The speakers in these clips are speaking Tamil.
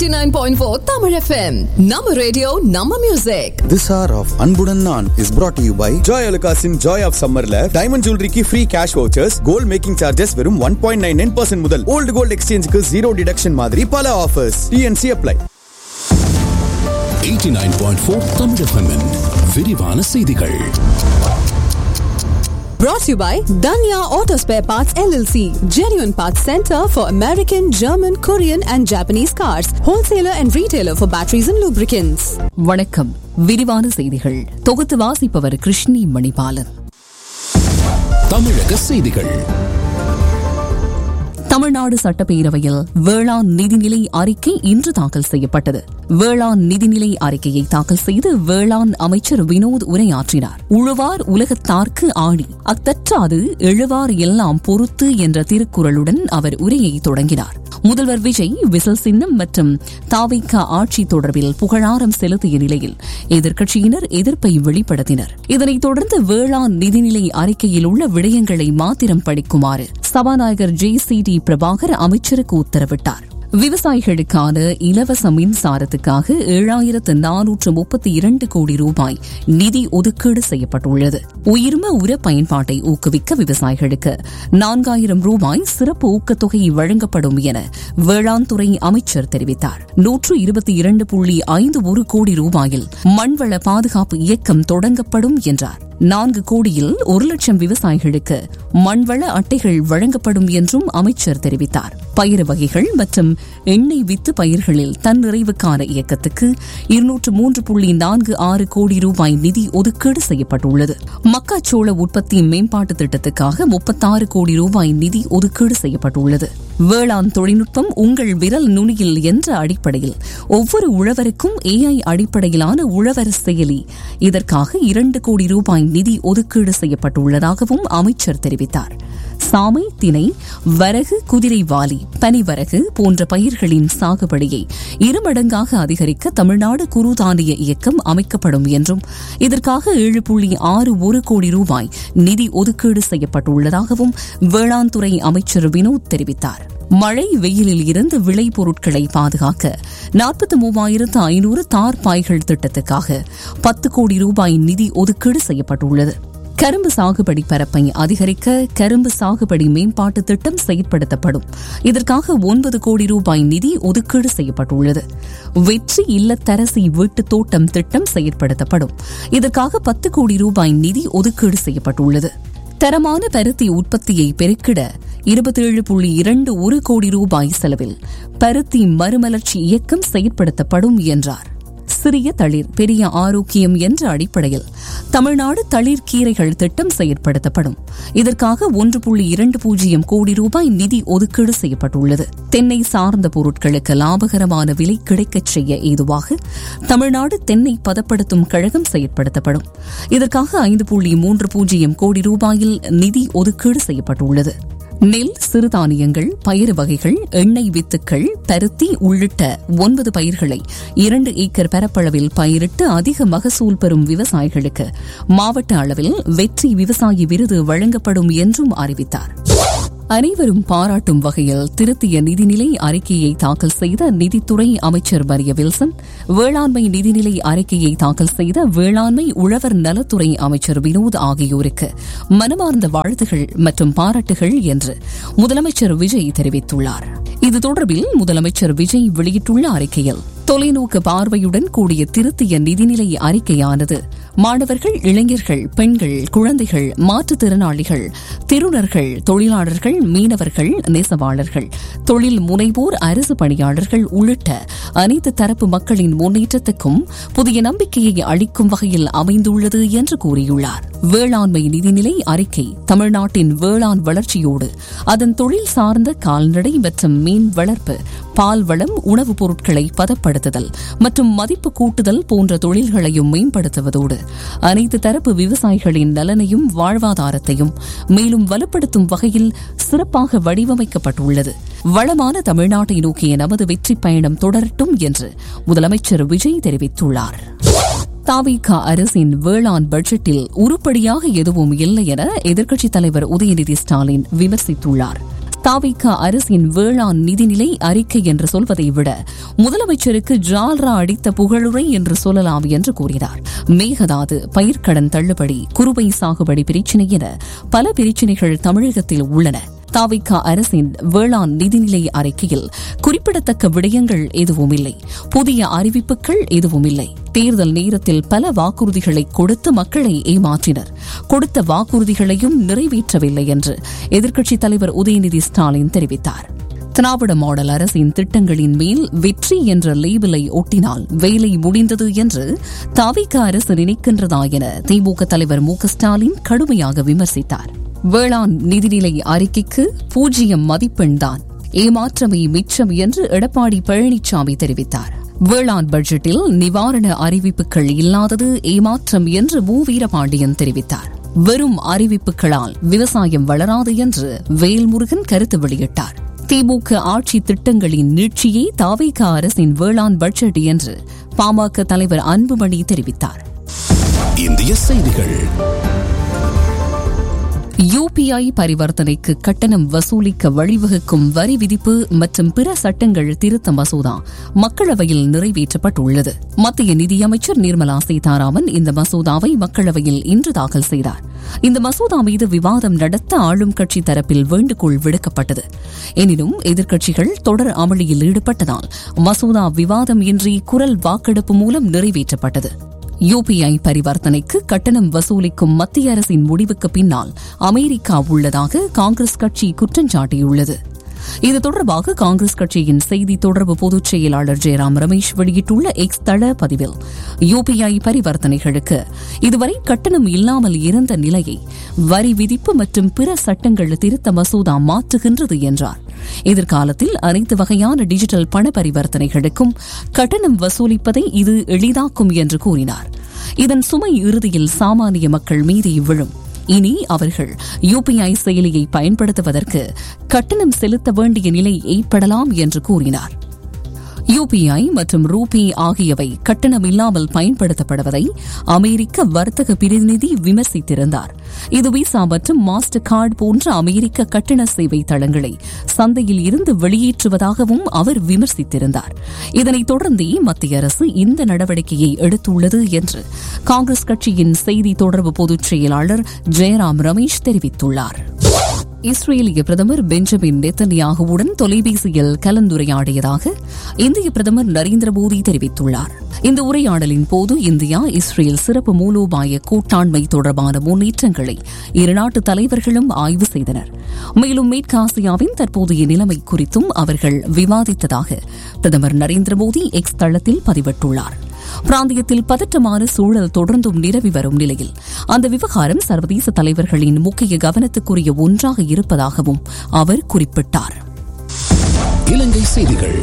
89.4 Tamil FM. Nama radio, Nama music. This hour of அன்புடன் நான் is brought to you by Joy அலுகாஸின் ஜாய் ஆஃப் சம்மர்ல டைமண்ட் ஜுவல்லரிக்கு free cash vouchers gold making charges வெறும் one point nine nine percent முதல் ஓல்டு கோல்ட் எக்ஸ்சேஞ்சுக்கு ஜீரோ டிடக்ஷன் மாதிரி பல ஆஃபர்ஸ் டிஎன்சி அப்ளை 89.4 தமிழ் எஃப்எம்மின் விரிவான செய்திகள் Brought to you by Danya Auto Spare Parts LLC. Genuine Parts Center for American, German, Korean and Japanese cars. Wholesaler and retailer for batteries and lubricants. வணக்கம் விரிவான செய்திகள் தொகுத்து வாசிப்பவர் கிருஷ்ணி மணிபாலன் தமிழக செய்திகள் தமிழ்நாடு சட்டப்பேரவையில் வேளாண் நிதிநிலை அறிக்கை இன்று தாக்கல் செய்யப்பட்டது வேளாண் நிதிநிலை அறிக்கையை தாக்கல் செய்து வேளாண் அமைச்சர் வினோத் உரையாற்றினார் உழுவார் உலகத்தார்க்கு ஆணி அத்தற்றாது எழுவார் எல்லாம் பொறுத்து என்ற திருக்குறளுடன் அவர் உரையை தொடங்கினார் முதல்வர் விஜய் விசில் சின்னம் மற்றும் தாவிக ஆட்சி தொடர்பில் புகழாரம் செலுத்திய நிலையில் எதிர்க்கட்சியினர் எதிர்ப்பை வெளிப்படுத்தினர் இதனைத் தொடர்ந்து வேளாண் நிதிநிலை அறிக்கையில் உள்ள விடயங்களை மாத்திரம் படிக்குமாறு சபாநாயகர் ஜே சி டி பிரபாகர் அமைச்சருக்கு உத்தரவிட்டார் விவசாயிகளுக்கான இலவச மின்சாரத்துக்காக ஏழாயிரத்து நானூற்று முப்பத்தி இரண்டு கோடி ரூபாய் நிதி ஒதுக்கீடு செய்யப்பட்டுள்ளது உயிர்ம உர பயன்பாட்டை ஊக்குவிக்க விவசாயிகளுக்கு நான்காயிரம் ரூபாய் சிறப்பு ஊக்கத்தொகை வழங்கப்படும் என வேளாண் துறை அமைச்சர் தெரிவித்தார் நூற்று இருபத்தி இரண்டு புள்ளி ஐந்து ஒரு கோடி ரூபாயில் மண்வள பாதுகாப்பு இயக்கம் தொடங்கப்படும் என்றார் நான்கு கோடியில் ஒரு லட்சம் விவசாயிகளுக்கு மண்வள அட்டைகள் வழங்கப்படும் என்றும் அமைச்சர் தெரிவித்தார் பயிறு வகைகள் மற்றும் எண்ணெய் வித்து பயிர்களில் தன்னிறைவுக்கான இயக்கத்துக்கு இருநூற்று மூன்று புள்ளி நான்கு ஆறு கோடி ரூபாய் நிதி ஒதுக்கீடு செய்யப்பட்டுள்ளது மக்காச்சோள உற்பத்தி மேம்பாட்டு திட்டத்துக்காக முப்பத்தாறு கோடி ரூபாய் நிதி ஒதுக்கீடு செய்யப்பட்டுள்ளது வேளாண் தொழில்நுட்பம் உங்கள் விரல் நுனியில் என்ற அடிப்படையில் ஒவ்வொரு உழவருக்கும் ஏஐ அடிப்படையிலான உழவர் செயலி இதற்காக இரண்டு கோடி ரூபாய் நிதி ஒதுக்கீடு செய்யப்பட்டுள்ளதாகவும் அமைச்சர் தெரிவித்தார் சாமை திணை வரகு குதிரைவாலி பனிவரகு போன்ற பயிர்களின் சாகுபடியை இருமடங்காக அதிகரிக்க தமிழ்நாடு குறுதானிய இயக்கம் அமைக்கப்படும் என்றும் இதற்காக ஏழு புள்ளி ஆறு ஒரு கோடி ரூபாய் நிதி ஒதுக்கீடு செய்யப்பட்டுள்ளதாகவும் வேளாண் துறை அமைச்சர் வினோத் தெரிவித்தார் மழை வெயிலில் இருந்து விளை பொருட்களை பாதுகாக்க நாற்பத்தி மூவாயிரத்து ஐநூறு தார் பாய்கள் திட்டத்துக்காக பத்து கோடி ரூபாய் நிதி ஒதுக்கீடு செய்யப்பட்டுள்ளது கரும்பு சாகுபடி பரப்பை அதிகரிக்க கரும்பு சாகுபடி மேம்பாட்டு திட்டம் செயற்படுத்தப்படும் இதற்காக ஒன்பது கோடி ரூபாய் நிதி ஒதுக்கீடு செய்யப்பட்டுள்ளது வெற்றி இல்லத்தரசி வீட்டு தோட்டம் திட்டம் செயற்படுத்தப்படும் இதற்காக பத்து கோடி ரூபாய் நிதி ஒதுக்கீடு செய்யப்பட்டுள்ளது தரமான பருத்தி உற்பத்தியை பெருக்கிட இருபத்தேழு புள்ளி இரண்டு ஒரு கோடி ரூபாய் செலவில் பருத்தி மறுமலர்ச்சி இயக்கம் செயற்படுத்தப்படும் என்றார் சிறிய தளிர் பெரிய ஆரோக்கியம் என்ற அடிப்படையில் தமிழ்நாடு தளிர் கீரைகள் திட்டம் செயற்படுத்தப்படும் இதற்காக ஒன்று புள்ளி இரண்டு பூஜ்ஜியம் கோடி ரூபாய் நிதி ஒதுக்கீடு செய்யப்பட்டுள்ளது தென்னை சார்ந்த பொருட்களுக்கு லாபகரமான விலை கிடைக்கச் செய்ய ஏதுவாக தமிழ்நாடு தென்னை பதப்படுத்தும் கழகம் செயற்படுத்தப்படும் இதற்காக ஐந்து புள்ளி மூன்று பூஜ்ஜியம் கோடி ரூபாயில் நிதி ஒதுக்கீடு செய்யப்பட்டுள்ளது நெல் சிறுதானியங்கள் பயிறு வகைகள் எண்ணெய் வித்துக்கள் பருத்தி உள்ளிட்ட ஒன்பது பயிர்களை இரண்டு ஏக்கர் பரப்பளவில் பயிரிட்டு அதிக மகசூல் பெறும் விவசாயிகளுக்கு மாவட்ட அளவில் வெற்றி விவசாயி விருது வழங்கப்படும் என்றும் அறிவித்தார் அனைவரும் பாராட்டும் வகையில் திருத்திய நிதிநிலை அறிக்கையை தாக்கல் செய்த நிதித்துறை அமைச்சர் மரிய வில்சன் வேளாண்மை நிதிநிலை அறிக்கையை தாக்கல் செய்த வேளாண்மை உழவர் நலத்துறை அமைச்சர் வினோத் ஆகியோருக்கு மனமார்ந்த வாழ்த்துகள் மற்றும் பாராட்டுகள் என்று முதலமைச்சர் விஜய் தெரிவித்துள்ளார் இது தொடர்பில் முதலமைச்சர் விஜய் வெளியிட்டுள்ள அறிக்கையில் தொலைநோக்கு பார்வையுடன் கூடிய திருத்திய நிதிநிலை அறிக்கையானது மாணவர்கள் இளைஞர்கள் பெண்கள் குழந்தைகள் மாற்றுத்திறனாளிகள் திருநர்கள் தொழிலாளர்கள் மீனவர்கள் நெசவாளர்கள் தொழில் முனைவோர் அரசு பணியாளர்கள் உள்ளிட்ட அனைத்து தரப்பு மக்களின் முன்னேற்றத்துக்கும் புதிய நம்பிக்கையை அளிக்கும் வகையில் அமைந்துள்ளது என்று கூறியுள்ளார் வேளாண்மை நிதிநிலை அறிக்கை தமிழ்நாட்டின் வேளாண் வளர்ச்சியோடு அதன் தொழில் சார்ந்த கால்நடை மற்றும் மீன் வளர்ப்பு பால் வளம் உணவுப் பொருட்களை பதப்படுத்துதல் மற்றும் மதிப்பு கூட்டுதல் போன்ற தொழில்களையும் மேம்படுத்துவதோடு அனைத்து தரப்பு விவசாயிகளின் நலனையும் வாழ்வாதாரத்தையும் மேலும் வலுப்படுத்தும் வகையில் சிறப்பாக வடிவமைக்கப்பட்டுள்ளது வளமான தமிழ்நாட்டை நோக்கிய நமது வெற்றி பயணம் தொடரட்டும் என்று முதலமைச்சர் விஜய் தெரிவித்துள்ளார் தாவிக அரசின் வேளாண் பட்ஜெட்டில் உருப்படியாக எதுவும் இல்லை என எதிர்க்கட்சித் தலைவர் உதயநிதி ஸ்டாலின் விமர்சித்துள்ளார் தாவிக அரசின் வேளாண் நிதிநிலை அறிக்கை என்று சொல்வதை விட முதலமைச்சருக்கு ஜால்ரா அடித்த புகழுரை என்று சொல்லலாம் என்று கூறினார் மேகதாது பயிர்க்கடன் தள்ளுபடி குறுவை சாகுபடி பிரச்சினை என பல பிரச்சினைகள் தமிழகத்தில் உள்ளன தாவிகா அரசின் வேளாண் நிதிநிலை அறிக்கையில் குறிப்பிடத்தக்க விடயங்கள் எதுவும் இல்லை புதிய அறிவிப்புகள் எதுவும் இல்லை தேர்தல் நேரத்தில் பல வாக்குறுதிகளை கொடுத்து மக்களை ஏமாற்றினர் கொடுத்த வாக்குறுதிகளையும் நிறைவேற்றவில்லை என்று எதிர்க்கட்சித் தலைவர் உதயநிதி ஸ்டாலின் தெரிவித்தார் திராவிட மாடல் அரசின் திட்டங்களின் மேல் வெற்றி என்ற லேபிளை ஒட்டினால் வேலை முடிந்தது என்று தாவிக அரசு நினைக்கின்றதா என திமுக தலைவர் மு ஸ்டாலின் கடுமையாக விமர்சித்தார் வேளாண் நிதிநிலை அறிக்கைக்கு பூஜ்ஜியம் மதிப்பெண்தான் ஏமாற்றமே மிச்சம் என்று எடப்பாடி பழனிசாமி தெரிவித்தார் வேளாண் பட்ஜெட்டில் நிவாரண அறிவிப்புகள் இல்லாதது ஏமாற்றம் என்று மு வீரபாண்டியன் தெரிவித்தார் வெறும் அறிவிப்புகளால் விவசாயம் வளராது என்று வேல்முருகன் கருத்து வெளியிட்டார் திமுக ஆட்சி திட்டங்களின் நீட்சியே தாவேக அரசின் வேளாண் பட்ஜெட் என்று பாமக தலைவர் அன்புமணி தெரிவித்தார் இந்திய செய்திகள் யுபிஐ பரிவர்த்தனைக்கு கட்டணம் வசூலிக்க வழிவகுக்கும் வரி விதிப்பு மற்றும் பிற சட்டங்கள் திருத்த மசோதா மக்களவையில் நிறைவேற்றப்பட்டுள்ளது மத்திய நிதியமைச்சர் நிர்மலா சீதாராமன் இந்த மசோதாவை மக்களவையில் இன்று தாக்கல் செய்தார் இந்த மசோதா மீது விவாதம் நடத்த ஆளும் கட்சி தரப்பில் வேண்டுகோள் விடுக்கப்பட்டது எனினும் எதிர்க்கட்சிகள் தொடர் அமளியில் ஈடுபட்டதால் மசோதா விவாதம் இன்றி குரல் வாக்கெடுப்பு மூலம் நிறைவேற்றப்பட்டது யுபிஐ பரிவர்த்தனைக்கு கட்டணம் வசூலிக்கும் மத்திய அரசின் முடிவுக்கு பின்னால் அமெரிக்கா உள்ளதாக காங்கிரஸ் கட்சி குற்றஞ்சாட்டியுள்ளது இது தொடர்பாக காங்கிரஸ் கட்சியின் செய்தி தொடர்பு பொதுச் செயலாளர் ஜெயராம் ரமேஷ் வெளியிட்டுள்ள எக்ஸ் தள பதிவில் யுபிஐ பரிவர்த்தனைகளுக்கு இதுவரை கட்டணம் இல்லாமல் இருந்த நிலையை வரி விதிப்பு மற்றும் பிற சட்டங்கள் திருத்த மசோதா மாற்றுகின்றது என்றார் எதிர்காலத்தில் அனைத்து வகையான டிஜிட்டல் பண பரிவர்த்தனைகளுக்கும் கட்டணம் வசூலிப்பதை இது எளிதாக்கும் என்று கூறினார் இதன் சுமை இறுதியில் சாமானிய மக்கள் மீது விழும் இனி அவர்கள் யுபிஐ செயலியை பயன்படுத்துவதற்கு கட்டணம் செலுத்த வேண்டிய நிலை ஏற்படலாம் என்று கூறினார் யுபிஐ மற்றும் ரூபி ஆகியவை கட்டணமில்லாமல் பயன்படுத்தப்படுவதை அமெரிக்க வர்த்தக பிரதிநிதி விமர்சித்திருந்தார் இது விசா மற்றும் மாஸ்டர் கார்டு போன்ற அமெரிக்க கட்டண சேவை தளங்களை சந்தையில் இருந்து வெளியேற்றுவதாகவும் அவர் விமர்சித்திருந்தார் இதனைத் தொடர்ந்தே மத்திய அரசு இந்த நடவடிக்கையை எடுத்துள்ளது என்று காங்கிரஸ் கட்சியின் செய்தி தொடர்பு பொதுச் செயலாளர் ஜெயராம் ரமேஷ் தெரிவித்துள்ளார் இஸ்ரேலிய பிரதமர் பெஞ்சமின் நெத்தன்யாகுவுடன் தொலைபேசியில் கலந்துரையாடியதாக இந்திய பிரதமர் நரேந்திர மோடி தெரிவித்துள்ளார் இந்த உரையாடலின் போது இந்தியா இஸ்ரேல் சிறப்பு மூலோபாய கூட்டாண்மை தொடர்பான முன்னேற்றங்களை இருநாட்டு தலைவர்களும் ஆய்வு செய்தனர் மேலும் மேற்காசியாவின் தற்போதைய நிலைமை குறித்தும் அவர்கள் விவாதித்ததாக பிரதமர் நரேந்திர மோடி எக்ஸ் தளத்தில் பதிவிட்டுள்ளார் பிராந்தியத்தில் பதற்றமான சூழல் தொடர்ந்தும் நிலவி வரும் நிலையில் அந்த விவகாரம் சர்வதேச தலைவர்களின் முக்கிய கவனத்துக்குரிய ஒன்றாக இருப்பதாகவும் அவர் குறிப்பிட்டார் இலங்கை செய்திகள்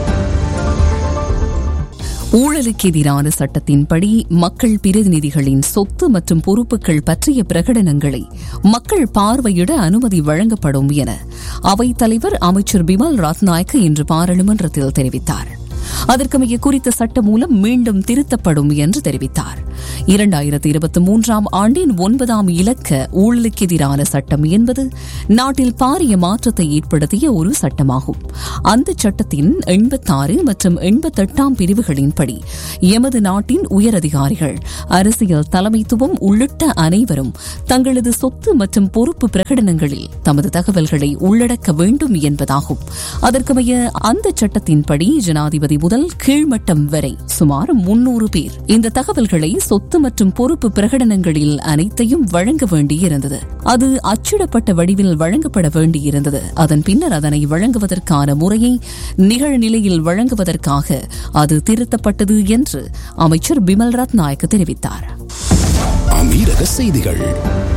ஊழலுக்கு எதிரான சட்டத்தின்படி மக்கள் பிரதிநிதிகளின் சொத்து மற்றும் பொறுப்புகள் பற்றிய பிரகடனங்களை மக்கள் பார்வையிட அனுமதி வழங்கப்படும் என அவைத் தலைவர் அமைச்சர் பிமல் ரத்நாயக் இன்று பாராளுமன்றத்தில் தெரிவித்தார் அதற்கமைய குறித்த சட்ட மூலம் மீண்டும் திருத்தப்படும் என்று தெரிவித்தார் இரண்டாயிரத்தி இருபத்தி மூன்றாம் ஆண்டின் ஒன்பதாம் இலக்க ஊழலுக்கு எதிரான சட்டம் என்பது நாட்டில் பாரிய மாற்றத்தை ஏற்படுத்திய ஒரு சட்டமாகும் அந்த சட்டத்தின் எண்பத்தாறு மற்றும் எண்பத்தெட்டாம் பிரிவுகளின்படி எமது நாட்டின் உயரதிகாரிகள் அரசியல் தலைமைத்துவம் உள்ளிட்ட அனைவரும் தங்களது சொத்து மற்றும் பொறுப்பு பிரகடனங்களில் தமது தகவல்களை உள்ளடக்க வேண்டும் என்பதாகும் அதற்கமைய அந்த சட்டத்தின்படி ஜனாதிபதி முதல் கீழ்மட்டம் வரை சுமார் முன்னூறு பேர் இந்த தகவல்களை சொத்து மற்றும் பொறுப்பு பிரகடனங்களில் அனைத்தையும் வழங்க வேண்டியிருந்தது அது அச்சிடப்பட்ட வடிவில் வழங்கப்பட வேண்டியிருந்தது அதன் பின்னர் அதனை வழங்குவதற்கான முறையை நிகழ்நிலையில் வழங்குவதற்காக அது திருத்தப்பட்டது என்று அமைச்சர் பிமல் ரத்நாயக் தெரிவித்தார் அமீரக செய்திகள்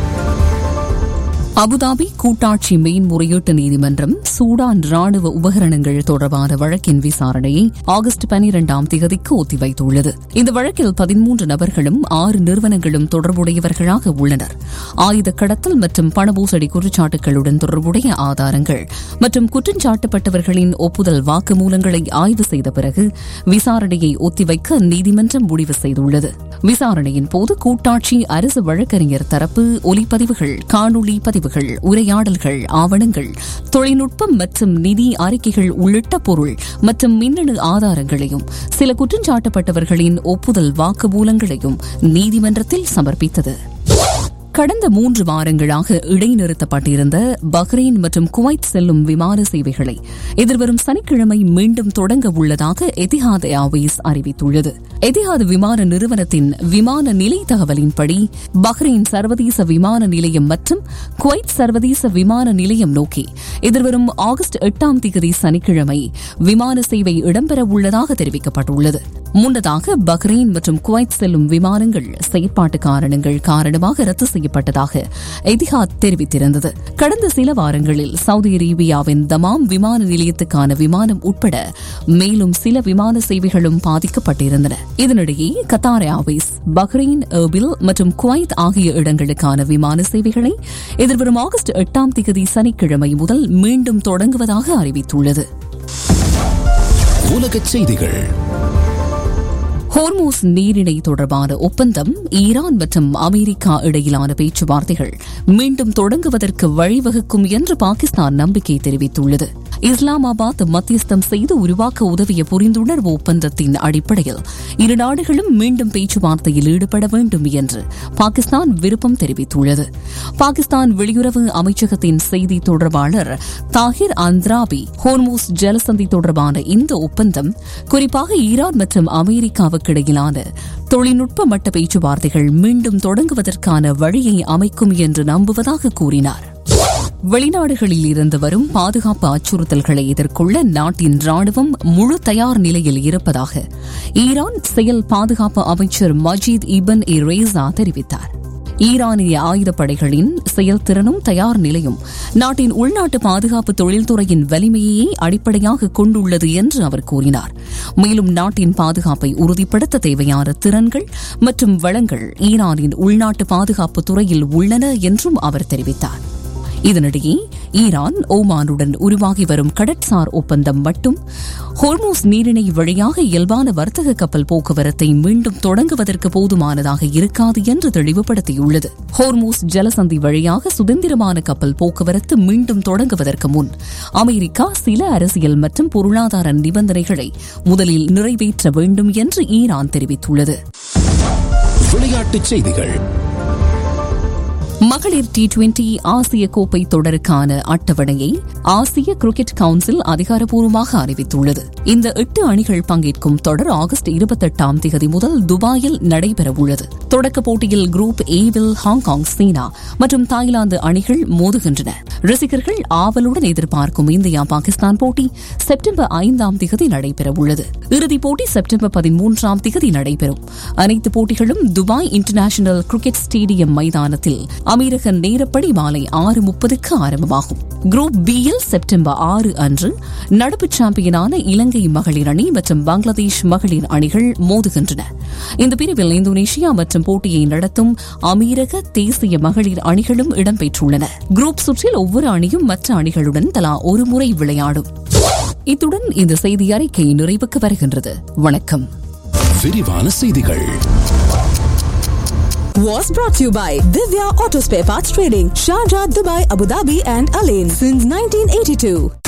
அபுதாபி கூட்டாட்சி மேன்முறையீட்டு நீதிமன்றம் சூடான் ராணுவ உபகரணங்கள் தொடர்பான வழக்கின் விசாரணையை ஆகஸ்ட் பனிரெண்டாம் தேதிக்கு ஒத்திவைத்துள்ளது இந்த வழக்கில் பதிமூன்று நபர்களும் ஆறு நிறுவனங்களும் தொடர்புடையவர்களாக உள்ளனர் ஆயுத கடத்தல் மற்றும் பணமோசடி குற்றச்சாட்டுகளுடன் தொடர்புடைய ஆதாரங்கள் மற்றும் குற்றஞ்சாட்டப்பட்டவர்களின் ஒப்புதல் வாக்குமூலங்களை ஆய்வு செய்த பிறகு விசாரணையை ஒத்திவைக்க நீதிமன்றம் முடிவு செய்துள்ளது விசாரணையின் போது கூட்டாட்சி அரசு வழக்கறிஞர் தரப்பு ஒலிப்பதிவுகள் காணொலி பதிவுகள் பதிவுகள் உரையாடல்கள் ஆவணங்கள் தொழில்நுட்பம் மற்றும் நிதி அறிக்கைகள் உள்ளிட்ட பொருள் மற்றும் மின்னணு ஆதாரங்களையும் சில குற்றஞ்சாட்டப்பட்டவர்களின் ஒப்புதல் வாக்குமூலங்களையும் நீதிமன்றத்தில் சமர்ப்பித்தது கடந்த மூன்று வாரங்களாக இடைநிறுத்தப்பட்டிருந்த பஹ்ரைன் மற்றும் குவைத் செல்லும் விமான சேவைகளை எதிர்வரும் சனிக்கிழமை மீண்டும் தொடங்க உள்ளதாக எதிஹாத் ஏர்வேஸ் அறிவித்துள்ளது எதிஹாத் விமான நிறுவனத்தின் விமான நிலை தகவலின்படி பஹ்ரைன் சர்வதேச விமான நிலையம் மற்றும் குவைத் சர்வதேச விமான நிலையம் நோக்கி எதிர்வரும் ஆகஸ்ட் எட்டாம் தேதி சனிக்கிழமை விமான சேவை இடம்பெற உள்ளதாக தெரிவிக்கப்பட்டுள்ளது முன்னதாக பஹ்ரைன் மற்றும் குவைத் செல்லும் விமானங்கள் செயற்பாட்டு காரணங்கள் காரணமாக ரத்து செய்யப்பட்டதாக எதிஹாத் தெரிவித்திருந்தது கடந்த சில வாரங்களில் சவுதி அரேபியாவின் தமாம் விமான நிலையத்துக்கான விமானம் உட்பட மேலும் சில விமான சேவைகளும் பாதிக்கப்பட்டிருந்தன இதனிடையே கத்தார் ஏர்வேஸ் பஹ்ரைன் எர்பில் மற்றும் குவைத் ஆகிய இடங்களுக்கான விமான சேவைகளை எதிர்வரும் ஆகஸ்ட் எட்டாம் தேதி சனிக்கிழமை முதல் மீண்டும் தொடங்குவதாக அறிவித்துள்ளது உலகச் செய்திகள் ஹோர்மோஸ் நீரிணை தொடர்பான ஒப்பந்தம் ஈரான் மற்றும் அமெரிக்கா இடையிலான பேச்சுவார்த்தைகள் மீண்டும் தொடங்குவதற்கு வழிவகுக்கும் என்று பாகிஸ்தான் நம்பிக்கை தெரிவித்துள்ளது இஸ்லாமாபாத் மத்தியஸ்தம் செய்து உருவாக்க உதவிய புரிந்துணர்வு ஒப்பந்தத்தின் அடிப்படையில் இரு நாடுகளும் மீண்டும் பேச்சுவார்த்தையில் ஈடுபட வேண்டும் என்று பாகிஸ்தான் விருப்பம் தெரிவித்துள்ளது பாகிஸ்தான் வெளியுறவு அமைச்சகத்தின் செய்தி தொடர்பாளர் தாஹிர் அந்த்ராபி ஹோர்மோஸ் ஜலசந்தி தொடர்பான இந்த ஒப்பந்தம் குறிப்பாக ஈரான் மற்றும் அமெரிக்காவுக்கு இடையிலான தொழில்நுட்ப மட்ட பேச்சுவார்த்தைகள் மீண்டும் தொடங்குவதற்கான வழியை அமைக்கும் என்று நம்புவதாக கூறினார் வெளிநாடுகளில் இருந்து வரும் பாதுகாப்பு அச்சுறுத்தல்களை எதிர்கொள்ள நாட்டின் ராணுவம் முழு தயார் நிலையில் இருப்பதாக ஈரான் செயல் பாதுகாப்பு அமைச்சர் மஜீத் இபன் இ ரேசா தெரிவித்தார் ஈரானிய ஆயுதப்படைகளின் செயல்திறனும் தயார் நிலையும் நாட்டின் உள்நாட்டு பாதுகாப்பு தொழில்துறையின் வலிமையையே அடிப்படையாக கொண்டுள்ளது என்று அவர் கூறினார் மேலும் நாட்டின் பாதுகாப்பை உறுதிப்படுத்த தேவையான திறன்கள் மற்றும் வளங்கள் ஈரானின் உள்நாட்டு பாதுகாப்பு துறையில் உள்ளன என்றும் அவர் தெரிவித்தார் இதனிடையே ஈரான் ஓமானுடன் உருவாகி வரும் கடற்சார் ஒப்பந்தம் மட்டும் ஹோர்மோஸ் நீரிணை வழியாக இயல்பான வர்த்தக கப்பல் போக்குவரத்தை மீண்டும் தொடங்குவதற்கு போதுமானதாக இருக்காது என்று தெளிவுபடுத்தியுள்ளது ஹோர்மோஸ் ஜலசந்தி வழியாக சுதந்திரமான கப்பல் போக்குவரத்து மீண்டும் தொடங்குவதற்கு முன் அமெரிக்கா சில அரசியல் மற்றும் பொருளாதார நிபந்தனைகளை முதலில் நிறைவேற்ற வேண்டும் என்று ஈரான் தெரிவித்துள்ளது விளையாட்டுச் செய்திகள் மகளிர் டி டுவெண்டி ஆசிய கோப்பை தொடருக்கான அட்டவணையை ஆசிய கிரிக்கெட் கவுன்சில் அதிகாரப்பூர்வமாக அறிவித்துள்ளது இந்த எட்டு அணிகள் பங்கேற்கும் தொடர் ஆகஸ்ட் இருபத்தெட்டாம் தேதி முதல் துபாயில் நடைபெறவுள்ளது தொடக்க போட்டியில் குரூப் ஏவில் ஹாங்காங் சீனா மற்றும் தாய்லாந்து அணிகள் மோதுகின்றன ரசிகர்கள் ஆவலுடன் எதிர்பார்க்கும் இந்தியா பாகிஸ்தான் போட்டி செப்டம்பர் ஐந்தாம் தேதி நடைபெறவுள்ளது இறுதிப் போட்டி செப்டம்பர் பதிமூன்றாம் தேதி நடைபெறும் அனைத்து போட்டிகளும் துபாய் இன்டர்நேஷனல் கிரிக்கெட் ஸ்டேடியம் மைதானத்தில் அமீரக நேரப்படி மாலை ஆறு முப்பதுக்கு ஆரம்பமாகும் குரூப் பி யில் செப்டம்பர் ஆறு அன்று நடப்பு சாம்பியனான இலங்கை மகளிர் அணி மற்றும் பங்களாதேஷ் மகளிர் அணிகள் மோதுகின்றன இந்த பிரிவில் இந்தோனேஷியா மற்றும் போட்டியை நடத்தும் அமீரக தேசிய மகளிர் அணிகளும் இடம்பெற்றுள்ளன குரூப் சுற்றில் ஒவ்வொரு அணியும் மற்ற அணிகளுடன் தலா ஒரு முறை விளையாடும் இத்துடன் இந்த செய்தி அறிக்கை நிறைவுக்கு வருகின்றது வணக்கம் விரிவான செய்திகள் Was brought to you by Divya Auto Spare Parts Trading, Sharjah, Dubai, Abu Dhabi, and Alain since 1982.